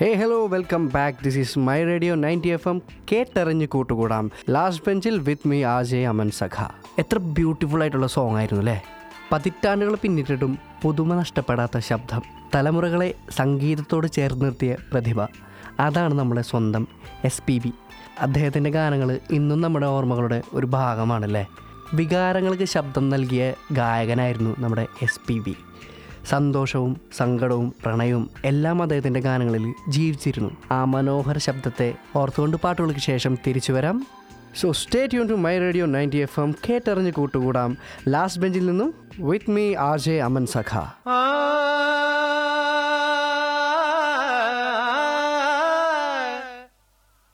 hey hello welcome back this is my radio ninety F M കേട്ടറിഞ്ഞ് കൂട്ടുകൂടാം last ബെഞ്ചിൽ with me ആജെ Aman സഖ എത്ര beautiful ആയിട്ടുള്ള സോങ് ആയിരുന്നു അല്ലേ പതിറ്റാണ്ടുകൾ പിന്നിട്ടിട്ടും പുതുമ നഷ്ടപ്പെടാത്ത ശബ്ദം തലമുറകളെ സംഗീതത്തോട് ചേർത്ത് നിർത്തിയ പ്രതിഭ അതാണ് നമ്മുടെ സ്വന്തം എസ് പി ബി അദ്ദേഹത്തിൻ്റെ ഗാനങ്ങൾ ഇന്നും നമ്മുടെ ഓർമ്മകളുടെ ഒരു ഭാഗമാണല്ലേ വികാരങ്ങൾക്ക് ശബ്ദം നൽകിയ ഗായകനായിരുന്നു നമ്മുടെ എസ് പി ബി സന്തോഷവും സങ്കടവും പ്രണയവും എല്ലാം അദ്ദേഹത്തിൻ്റെ ഗാനങ്ങളിൽ ജീവിച്ചിരുന്നു ആ മനോഹര ശബ്ദത്തെ ഓർത്തുകൊണ്ട് പാട്ടുകൾക്ക് ശേഷം തിരിച്ചു വരാം so stay tune to my radio ninety F M കേട്ടറിഞ്ഞ് കൂട്ടുകൂടാം ലാസ്റ്റ് ബെഞ്ചിൽ നിന്നും with me R J Aman സഖ ആ